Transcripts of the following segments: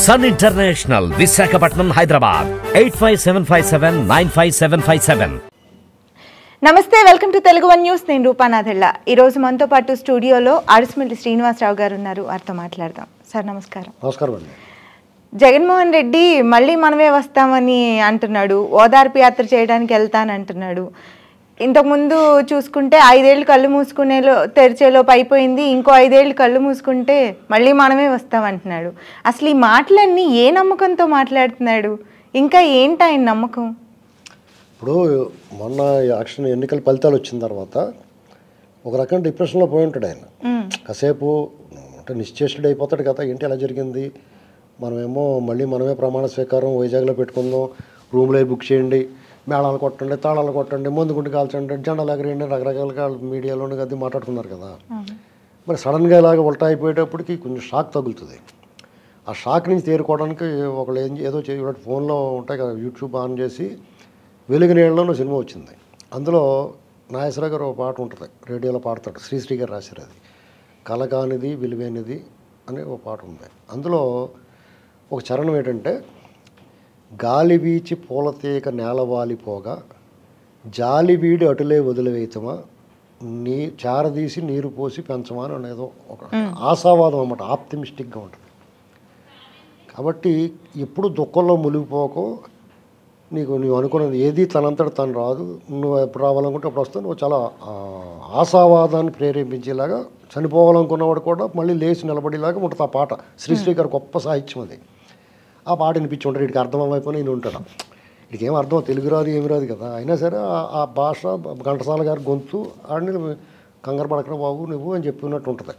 Sun International Visakhapatnam Hyderabad eight five seven five seven nine five seven five seven namaste welcome to Telugu one news నేను రూపానాథెళ్ళ ఈరోజు మనతో పాటు స్టూడియోలో అరుసుమిల్లి శ్రీనివాసరావు గారు ఉన్నారు వారితో మాట్లాడదాం సార్ నమస్కారం నమస్కారం అండి జగన్మోహన్ రెడ్డి మళ్ళీ మనమే వస్తామని అంటున్నాడు ఓదార్పు యాత్ర చేయడానికి వెళ్తానంటున్నాడు ఇంతకుముందు చూసుకుంటే ఐదేళ్ళు కళ్ళు మూసుకునేలో తెరిచేలోపు అయిపోయింది ఇంకో ఐదేళ్ళు కళ్ళు మూసుకుంటే మళ్ళీ మనమే వస్తామంటున్నాడు అసలు ఈ మాటలన్నీ ఏ నమ్మకంతో మాట్లాడుతున్నాడు ఇంకా ఏంటి ఆయన నమ్మకం ఇప్పుడు మొన్న ఈ ఎలక్షన్ ఎన్నికల ఫలితాలు వచ్చిన తర్వాత ఒక రకం డిప్రెషన్లో పోయి ఉంటాడు ఆయన కాసేపు అంటే నిశ్చేష్టుడు అయిపోతాడు కదా ఏంటి ఎలా జరిగింది మనమేమో మళ్ళీ మనమే ప్రమాణ స్వీకారం వైజాగ్లో పెట్టుకుందాం రూమ్లో బుక్ చేయండి మేళాలు కొట్టండి తాళాలు కొట్టండి మందు గుండి కాల్చండి జెండాలు ఎగరేయండి రకరకాలుగా మీడియాలోనే అది మాట్లాడుకున్నారు కదా మరి సడన్గా ఇలాగ ఉల్టా అయిపోయేటప్పటికి కొంచెం షాక్ తగులుతుంది ఆ షాక్ నుంచి తేరుకోవడానికి ఒకళ్ళు ఏం ఏదో చే ఫోన్లో ఉంటాయి కదా యూట్యూబ్ ఆన్ చేసి వెలుగు నీళ్ళలో సినిమా వచ్చింది అందులో నాగేశ్వర గారు ఒక పాట ఉంటుంది రేడియోలో పాడతాడు శ్రీశ్రీ గారు రాశారు అది కలకానిది విలువైనది అనే ఒక పాట ఉంది అందులో ఒక చరణం ఏంటంటే గాలి వీచి పూలతీక నేలవాలిపోగా జాలి వీడి అటులే వదిలివేయతమా నీ చారదీసి నీరు పోసి పెంచమా అని అనేదో ఒక ఆశావాదం అన్నమాట ఆప్టిమిస్టిక్గా ఉంటుంది కాబట్టి ఎప్పుడు దుఃఖంలో మునిగిపోకు నీకు నువ్వు అనుకున్నది ఏది తనంతట తను రాదు నువ్వు ఎప్పుడు రావాలనుకుంటే అప్పుడు వస్తావు నువ్వు చాలా ఆ, ఆశావాదాన్ని ప్రేరేపించేలాగా చనిపోవాలనుకున్నవాడు కూడా మళ్ళీ లేచి నిలబడేలాగా ఉంటుంది ఆ పాట శ్రీశ్రీ గారి గొప్ప సాహిత్యం అది ఆ పాట వినిపించి ఉంటాడు వీడికి అర్థం అవ్వకపోయినా నేను ఉంటాడు వీడికి ఏం అర్థం తెలుగు రాదు ఏమి రాదు కదా అయినా సరే ఆ- ఆ భాష ఘంటసాల గారి గొంతు ఆడిని కంగారు పడకరా బాబు నువ్వు అని చెప్పినట్టు ఉంటుంది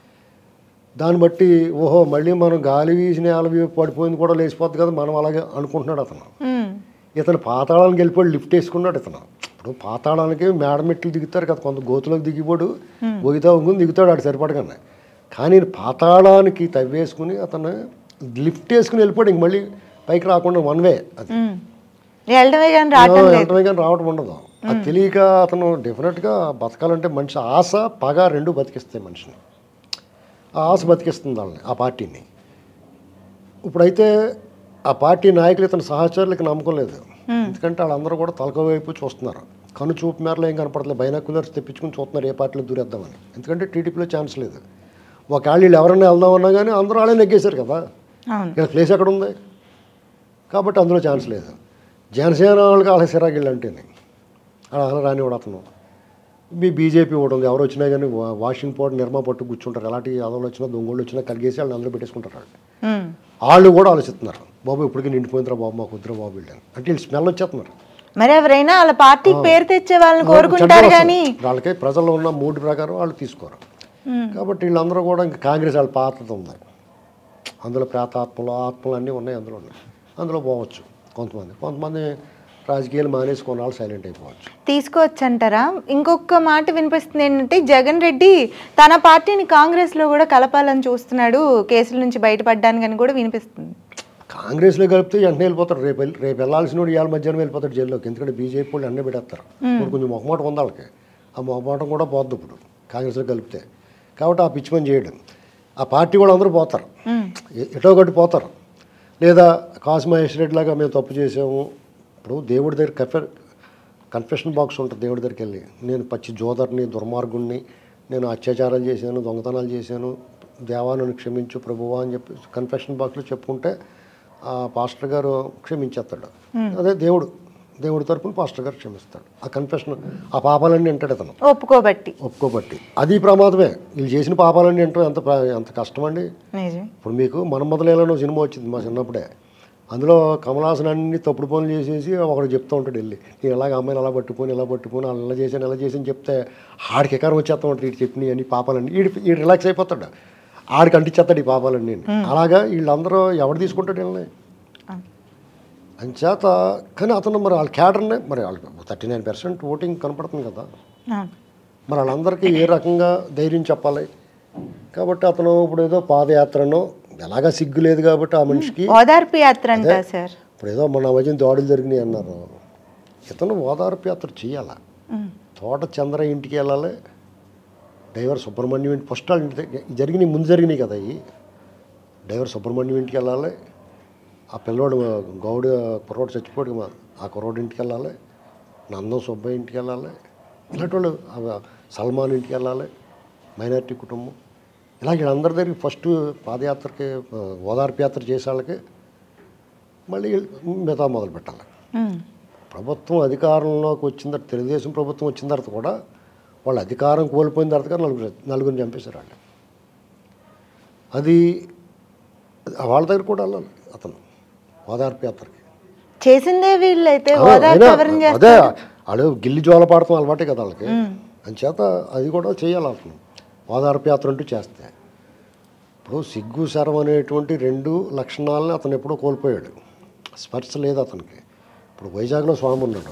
దాన్ని బట్టి ఓహో మళ్ళీ మనం గాలి వీసి నేల వీసి పడిపోయింది కూడా లేచిపోద్ది కదా మనం అలాగే అనుకుంటున్నాడు అతను మ్మ్. ఇతను పాతాళానికి వెళ్ళిపోయి లిఫ్ట్ వేసుకున్నాడు ఇతను ఇప్పుడు పాతాళానికి మేడ మెట్లు దిగుతారు కదా కొంత గోతులోకి దిగిపోడు గోగితా ఉంగుని దిగుతాడు ఆడు సరిపడగానే కానీ ఈయన పాతాళానికి తవ్వేసుకుని అతను లిఫ్ట్ వేసుకుని వెళ్ళిపోయాడు ఇంక మళ్ళీ పైకి రాకుండా వన్ వే అది మ్మ్. వెళ్ళడమే కానీ రావటం లేదు వెంటనే కానీ రావడం ఉండదు అది తెలియక అతను డెఫినెట్గా బతకాలంటే మనిషి ఆశ పగ రెండు బతికిస్తాయి మనిషిని ఆ ఆశ బతికిస్తుంది వాళ్ళని ఆ పార్టీని ఇప్పుడైతే ఆ పార్టీ నాయకులు ఇతని సహచరులకు నమ్మకం లేదు ఎందుకంటే వాళ్ళందరూ కూడా తలక వైపు చూస్తున్నారు కను చూపు మేరలో ఏం కనపడలేదు బైనాకులర్స్ తెప్పించుకుని చూస్తున్నారు ఏ పార్టీలో దూరేద్దామని ఎందుకంటే టీడీపీలో ఛాన్స్ లేదు ఒకవేళ వీళ్ళు ఎవరైనా వెళ్దామన్నా కానీ అందరూ వాళ్ళే నెగ్గేశారు కదా అవును ఇక్కడ ప్లేస్ ఎక్కడ ఉంది కాబట్టి అందులో ఛాన్స్ లేదు జనసేన వాళ్ళకి వాళ్ళ సిరాగిళ్ళు అంటేనే అలా అలా రానివాడు అతను మీ బీజేపీ ఒకటి ఉంది ఎవరు వచ్చినా కానీ వా- వాషింగ్ పౌడర్ నిర్మా పట్టు కూర్చుంటారు ఎలాంటి యాదవులు వచ్చినా దొంగోళ్ళు వచ్చినా కలిగేసి వాళ్ళని అందులో పెట్టేసుకుంటారు వాళ్ళు మ్మ్. వాళ్ళు కూడా ఆలోచిస్తున్నారు బాబు ఇప్పటికీ నిండిపోయిందిరా బాబు మాకు వద్దురా బాబు వీళ్ళని అంటే వీళ్ళు స్మెల్ వచ్చేస్తున్నారు మరి ఎవరైనా వాళ్ళ పార్టీకి పేరు తెచ్చే వాళ్ళని కోరుకుంటారు చెడ్డ కానీ వస్తుంది. వాళ్ళకి ప్రజల్లో ఉన్న మూడు ప్రకారం వాళ్ళు తీసుకోరు కాబట్టి వీళ్ళందరూ కూడా ఇంకా కాంగ్రెస్ వాళ్ళ పాత్రత ఉంది అందులో ప్రేతాత్మలు ఆత్మలు అన్నీ ఉన్నాయి అందులో ఉన్నాయి అందులో పోవచ్చు కొంతమంది కొంతమంది రాజకీయాలు మానేసి కొన్నాళ్ళు సైలెంట్ అయిపోవచ్చు తీసుకోవచ్చు అంటారా ఇంకొక మాట వినిపిస్తుంది ఏంటంటే జగన్ రెడ్డి తన పార్టీని కాంగ్రెస్ లో కూడా కలపాలని చూస్తున్నాడు కేసుల నుంచి బయటపడడానికి అని కూడా వినిపిస్తుంది కాంగ్రెస్లో కలిపితే వెంటనే వెళ్ళిపోతారు రేపు వెళ్ళి- రేపు వెళ్ళాల్సిన వాడు ఇవాళ మధ్యాహ్నం వెళ్ళిపోతాడు జైల్లోకి ఎందుకంటే బీజేపీ వాళ్ళు అన్నీ పెట్టేస్తారు ఇప్పుడు కొంచెం మొహమాట ఉంది వాళ్ళకి ఆ మొహమాటం కూడా పోద్ది ఇప్పుడు కాంగ్రెస్లో కలిపితే కాబట్టి ఆ పిచ్చి పని చేయడం ఆ పార్టీ కూడా అందరూ పోతారు ఎ- ఎటో ఒకటి పోతారు లేదా కాసు మహేష్ రెడ్డి లాగా మేము తప్పు చేసాము ఇప్పుడు దేవుడి దగ్గర కఫె కన్ఫెషన్ బాక్స్ ఉంటుంది దేవుడి దగ్గరికి వెళ్ళి నేను పచ్చి జోదర్ని దుర్మార్గుణ్ణి నేను అత్యాచారాలు చేశాను దొంగతనాలు చేశాను దేవా నన్ను క్షమించు ప్రభువా అని చెప్పి కన్ఫెషన్ బాక్స్లో చెప్పుకుంటే ఆ పాస్టర్ గారు క్షమించేస్తాడు అదే దేవుడు దేవుడి తరపున పాస్టర్ గారు క్షమిస్తాడు ఆ కన్ఫెషన్ ఆ పాపాలన్నీ వింటాడు అతను ఒప్పుకోబట్టి ఒప్పుకోబట్టి అది ప్రమాదమే వీళ్ళు చేసిన పాపాలన్నీ వింటాం ఎంత ప్ర- ఎంత కష్టమండి నిజం ఇప్పుడు మీకు మన మొదలేలో సినిమా వచ్చింది మా చిన్నప్పుడే అందులో కమలాసన్ అన్ని తప్పుడు పనులు చేసేసి ఒకడు చెప్తూ ఉంటాడు వెళ్ళి నేను ఎలాగ అమ్మాయిని అలా పట్టుకొని ఇలా పట్టుకొని వాళ్ళు ఇలా చేశాను ఇలా చేసి అని చెప్తే ఆడికి ఎకారం వచ్చేస్తా ఉంటాడు ఇటు చెప్పిన అన్ని పాపాలన్నీ ఈడు ఈడు రిలాక్స్ అయిపోతాడు ఆడికి అంటించేస్తాడు ఈ పాపాలన్నీ అలాగా వీళ్ళందరూ ఎవడు తీసుకుంటాడు వీళ్ళని అంచేత కానీ అతను మరి వాళ్ళ క్యాడర్నే మరి వాళ్ళకి థర్టీ నైన్ పర్సెంట్ ఓటింగ్ కనపడుతుంది కదా అవును. మరి వాళ్ళందరికీ ఏ రకంగా ధైర్యం చెప్పాలి కాబట్టి అతను ఇప్పుడు ఏదో పాదయాత్రనో ఎలాగా సిగ్గు లేదు కాబట్టి ఆ మనిషికి ఓదార్పు యాత్ర అంట సార్ ఇప్పుడు ఏదో మన మధ్య దాడులు జరిగినాయి అన్నారు ఇతను ఓదార్పు యాత్ర చేయాల తోట చంద్ర ఇంటికి వెళ్ళాలి డ్రైవర్ సుబ్రహ్మణ్యం ఇంటి ఫస్ట్ వాళ్ళ ఇంటి దగ్గర జరిగినాయి ముందు జరిగినాయి కదా ఇవి డ్రైవర్ సుబ్రహ్మణ్యం ఇంటికి వెళ్ళాలి ఆ పిల్లోడు గౌడు కుర్రోడు చచ్చిపోయాడు మా ఆ కుర్రోడు ఇంటికి వెళ్ళాలి నందం సుబ్బయ్య ఇంటికి వెళ్ళాలి ఇలాంటి వాళ్ళు ఆ సల్మాన్ ఇంటికి వెళ్ళాలి మైనారిటీ కుటుంబం ఇలా వీళ్ళందరి దగ్గరికి ఫస్ట్ పాదయాత్రకి ఆ, ఓదార్పు యాత్ర చేసే వాళ్ళకి మళ్ళీ మిగతా మొదలు పెట్టాలి ఉమ్. ప్రభుత్వం అధికారంలోకి వచ్చిన తర్వాత తెలుగుదేశం ప్రభుత్వం వచ్చిన తర్వాత కూడా వాళ్ళు అధికారం కోల్పోయిన తర్వాత కూడా నలుగురు నలుగురిని చంపేశారు వాళ్ళు అది వాళ్ళ దగ్గర కూడా వెళ్ళాలి అతను ఓదార్పు యాత్రకి చేసిందే వీళ్ళైతే ఆ, ఓదార్పు అయినా ఎవరిని అదే చేస్తారు వాళ్ళు గిల్లి జోల పాడతాం అలవాటే కదా వాళ్ళకి అంచేత అది కూడా చేయాలి అతను ఓదార్పు యాత్ర అంటూ చేస్తే ఇప్పుడు సిగ్గు శరం అనేటువంటి రెండు లక్షణాలని అతను ఎప్పుడో కోల్పోయాడు స్పర్శ లేదు అతనికి ఇప్పుడు వైజాగ్లో స్వామి ఉన్నాడు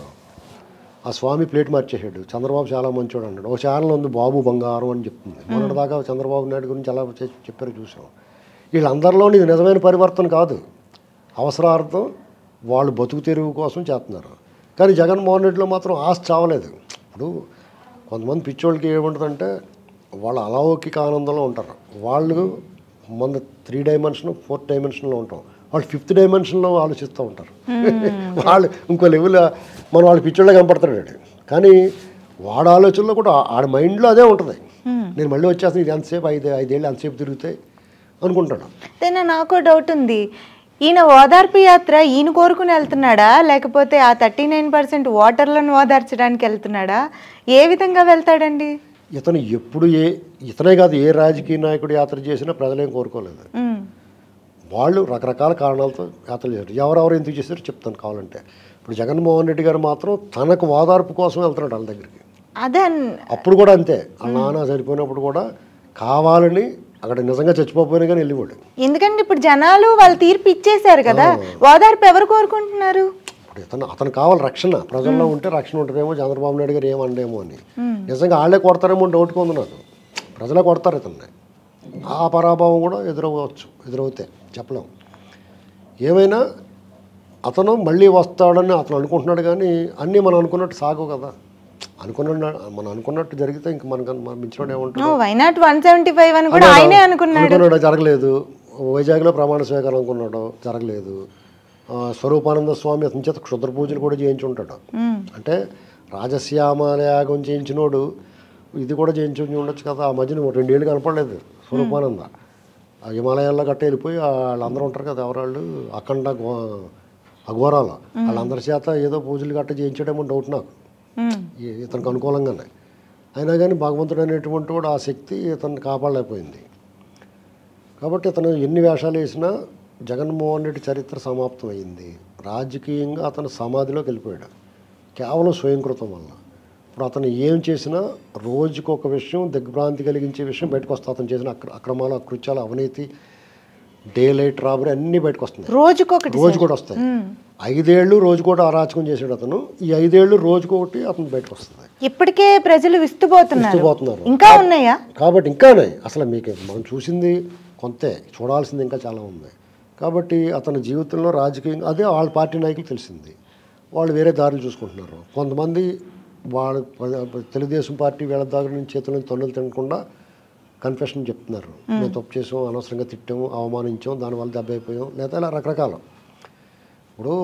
ఆ స్వామి ప్లేట్ మార్చేసాడు చంద్రబాబు చాలా మంచోడు అన్నాడు ఒక ఛానల్ ఉంది బాబు బంగారం అని చెప్తుంది మొన్నటిదాకా చంద్రబాబు నాయుడు గురించి అలా చే- చెప్పారు చూసాం వీళ్ళందరిలోని ఇది నిజమైన పరివర్తన కాదు అవసరార్థం వాళ్ళు బతుకు తెరువు కోసం చేస్తున్నారు కానీ జగన్మోహన్ రెడ్డిలో మాత్రం ఆశ చావలేదు ఇప్పుడు కొంతమంది పిచ్చోళ్ళకి ఏముంటుందంటే వాళ్ళు అలౌకిక ఆనందంలో ఉంటారు వాళ్ళు మన త్రీ డైమెన్షన్ ఫోర్త్ డైమెన్షన్లో ఉంటాం వాళ్ళు ఫిఫ్త్ డైమెన్షన్లో ఆలోచిస్తూ ఉంటారు వాళ్ళు ఇంకో లెవెల్ మన వాళ్ళు పిచ్చోళ్ళే కనపడతాడు వాడు. కానీ వాడు ఆలోచనలో కూడా ఆ- ఆడ మైండ్లో అదే ఉంటుంది నేను మళ్ళీ వచ్చేస్తాను ఇది ఎంతసేపు ఐదు ఐదేళ్ళు ఎంతసేపు తిరుగుతాయి అనుకుంటాడు అయితే నాకు డౌట్ ఉంది ఈయన ఓదార్పు యాత్ర ఈయన కోరుకుని వెళ్తున్నాడా లేకపోతే ఆ థర్టీ నైన్ పర్సెంట్ ఓటర్లను ఓదార్చడానికి వెళ్తున్నాడా ఏ విధంగా వెళ్తాడండి ఇతను ఎప్పుడు ఏ ఇతనే కాదు ఏ రాజకీయ నాయకుడు యాత్ర చేసినా ప్రజలేం కోరుకోలేదు ఉమ్. వాళ్ళు రకరకాల కారణాలతో యాత్ర చేశారు ఎవరెవరు ఎందుకు చేశారో చెప్తాను కావాలంటే ఇప్పుడు జగన్మోహన్ రెడ్డి గారు మాత్రం తనకు ఓదార్పు కోసం వెళ్తున్నాడు వాళ్ళ దగ్గరికి అదే అన్- అప్పుడు కూడా అంతే వాళ్ళ నాన్న చనిపోయినప్పుడు కూడా కావాలని అక్కడ నిజంగా చచ్చిపోయినా కానీ వెళ్ళిపోయాడు ఎందుకంటే ఇప్పుడు జనాలు వాళ్ళ తీర్పు ఇచ్చేశారు కదా ఓదార్పు ఎవరు కోరుకుంటున్నారు ఇప్పుడు ఇతను అతను కావాలి రక్షణ ప్రజల్లో ఉంటే రక్షణ ఉంటుందేమో చంద్రబాబు నాయుడు గారు ఏమండేమో అని నిజంగా వాళ్ళే కొడతారేమో అని డౌట్గా ఉంది నాకు ప్రజలే కొడతారు ఇతన్ని ఆ పరాభావం కూడా ఎదురవ్వచ్చు ఎదురవుతే చెప్పలేం ఏమైనా అతను మళ్ళీ వస్తాడని అతను అనుకుంటున్నాడు కానీ అన్నీ మనం అనుకున్నట్టు సాగు కదా అనుకున్న మనం అనుకున్నట్టు జరిగితే ఇంక మనకు మనం మించిన ఏముంటుంది వైనాట్ వన్ సెవెంటీ ఫైవ్ అని కూడా ఆయనే అనుకున్నాడు అనుకున్నాడు జరగలేదు వైజాగ్లో ప్రమాణ స్వీకారం అనుకున్నాడు జరగలేదు ఆ, స్వరూపానంద స్వామి అతని చేత క్షుద్ర పూజలు కూడా చేయించి ఉంటాడు ఉమ్. అంటే రాజశ్యామలయాగం చేయించినోడు ఇది కూడా చేయించి ఉండొచ్చు కదా ఆ మధ్యన రెండేళ్ళు కనపడలేదు స్వరూపానంద ఆ హిమాలయాల్లో గట్ట వెళ్ళిపోయి ఆ వాళ్ళందరూ ఉంటారు కదా ఎవరాళ్ళు అఖండ గో అఘోరాలు వాళ్ళందరి చేత ఏదో పూజలు గట్ట చేయించడేమో డౌట్ నాకు ఉమ్. ఈ- ఇతనికి అనుకూలంగానే అయినా కానీ భగవంతుడు అనేటువంటి వాడు ఆ శక్తి ఇతన్ని కాపాడలేకపోయింది కాబట్టి ఇతను ఎన్ని వేషాలు వేసినా జగన్మోహన్ రెడ్డి చరిత్ర సమాప్తం అయింది రాజకీయంగా అతను సమాధిలోకి వెళ్ళిపోయాడు కేవలం స్వయంకృతం వల్ల ఇప్పుడు అతను ఏం చేసినా రోజుకు ఒక విషయం దిగ్భ్రాంతి కలిగించే విషయం బయటకు వస్తుంది అతను చేసిన అక్ర అక్రమాలు అకృత్యాలు అవినీతి డే లైట్ రాబరీ అన్నీ బయటకు వస్తున్నాయి రోజుకొకటి రోజు కూడా వస్తాయి ఐదేళ్ళు రోజు కూడా అరాచకం చేసాడు అతను ఈ ఐదేళ్ళు రోజుకొకటి అతను బయటకు వస్తుంది ఇప్పటికే ప్రజలు విస్తుపోతున్నారు విస్తుపోతున్నారు. ఇంకా ఉన్నాయా కాబట్టి ఇంకానే అసలు మీకు మనం చూసింది కొంతే చూడాల్సింది ఇంకా చాలా ఉంది కాబట్టి అతని జీవితంలో రాజకీయంగా అదే వాళ్ళ పార్టీ నాయకులు తెలిసింది వాళ్ళు వేరే దారులు చూసుకుంటున్నారు కొంతమంది వాళ్ళ తెలుగుదేశం పార్టీ వీళ్ళ దగ్గర నుంచి చేతుల నుంచి తొన్నులు తినకుండా కన్ఫెషన్ చెప్తున్నారు మేము తప్పు చేసాం అనవసరంగా తిట్టాము అవమానించాం దానివల్ల దెబ్బ అయిపోయాం లేదా ఇలా రకరకాలు ఇప్పుడు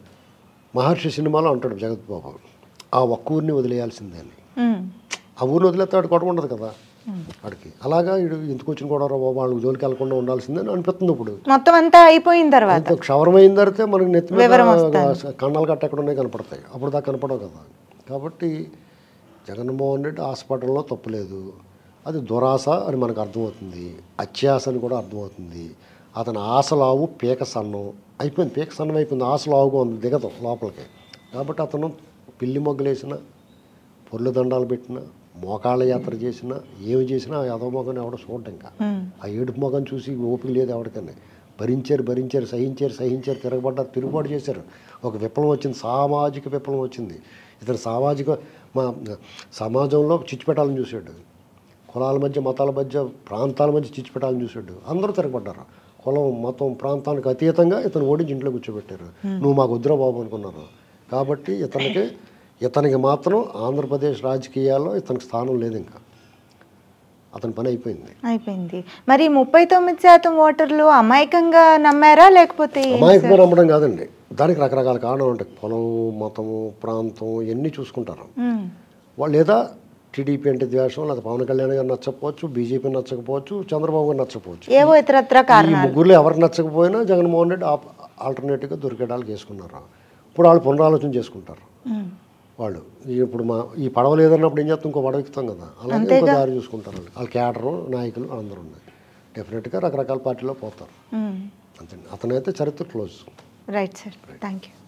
మహర్షి సినిమాలో అంటాడు జగత్ బాబు ఆ ఒక్క ఊరిని వదిలేయాల్సిందే అని ఉమ్. ఆ ఊరిని వదిలేస్తే వాడు గొడవ ఉండదు కదా వాడికి అలాగా వీడు ఎందుకు వచ్చిన గొడవ బాబు వాళ్ళకి జోలికి వెళ్ళకుండా ఉండాల్సిందని అనిపిస్తుంది ఇప్పుడు మొత్తం అంతా అయిపోయిన తర్వాత అంత క్షవరం అయిన తర్వాత మనకి నెత్తి మీద వివరం వస్తుంది. కన్నాలు గట్ట ఎక్కడ ఉన్నాయి కనపడతాయి అప్పుడు దాకా కనపడవు కదా కాబట్టి జగన్మోహన్ రెడ్డి హాస్పిటల్లో తప్పులేదు అది దురాశ అని మనకు అర్థమవుతుంది అత్యాశ అని కూడా అర్థమవుతుంది అతని ఆశలావు పీక సన్నం అయిపోయింది పీక సన్నం అయిపోయింది ఆశ లావుగా ఉంది దిగదు లోపలికి కాబట్టి అతను పిల్లి మొగ్గలేసిన పొర్లు దండాలు పెట్టిన మోకాళ్ళ యాత్ర చేసినా ఏమి చేసినా ఆ యదవ మొగని ఎవడో చూడటం ఇంకా ఆ ఏడుపు మొగం చూసి ఓపిక లేదు ఎవరికన్నా భరించారు భరించారు సహించారు సహించారు తిరగబడ్డారు తిరుగుబాటు చేశారు ఒక విప్లవం వచ్చింది సామాజిక విప్లవం వచ్చింది ఇతను సామాజిక మా సమాజంలో చిచ్చు పెట్టాలని చూశాడు కులాల మధ్య మతాల మధ్య ప్రాంతాల మధ్య చిచ్చు పెట్టాలని చూశాడు అందరూ తిరగబడ్డారు కులం మతం ప్రాంతానికి అతీతంగా ఇతను ఓడించి ఇంట్లో కూర్చోబెట్టారు నువ్వు మాకు వద్దురా బాబు అనుకున్నారు కాబట్టి ఇతనికి ఇతనికి మాత్రం ఆంధ్రప్రదేశ్ రాజకీయాల్లో ఇతనికి స్థానం లేదు ఇంకా అతని పని అయిపోయింది అయిపోయింది మరి ముప్పై తొమ్మిది శాతం ఓటర్లు అమాయకంగా నమ్మారా లేకపోతే ఏంటి అమాయకంగా నమ్మడం కాదండి దానికి రకరకాల కారణాలు ఉంటాయి పొలం మతము ప్రాంతం ఇవన్నీ చూసుకుంటారు ఉమ్, వాళ్ళు లేదా టీడీపీ అంటే ద్వేషం లేదా పవన్ కళ్యాణ్ గారు నచ్చకపోవచ్చు బీజేపీ నచ్చకపోవచ్చు చంద్రబాబు గారు నచ్చకపోవచ్చు ఏవో ఇతరత్ర ఈ కారణాలు ముగ్గురులో ఎవరికి నచ్చకపోయినా జగన్మోహన్ రెడ్డి ఆల్టర్నేటివ్గా దొరికేటాలు చేసుకున్నారు ఇప్పుడు వాళ్ళు పునరాలోచన చేసుకుంటారు ఉమ్, వాళ్ళు ఈ ఇప్పుడు మా ఈ పడవ లేదన్నప్పుడు ఏం చేస్తాం ఇంకో పడవ ఎక్కుతాం కదా అలాగే ఇంకో దారి చూసుకుంటారు వాళ్ళు వాళ్ళ క్యాడరు నాయకులు అందరూ ఉన్నాయి డెఫినెట్గా రకరకాల పార్టీలో పోతారు ఉమ్. అంతే అతనైతే చరిత్ర close right sir thank you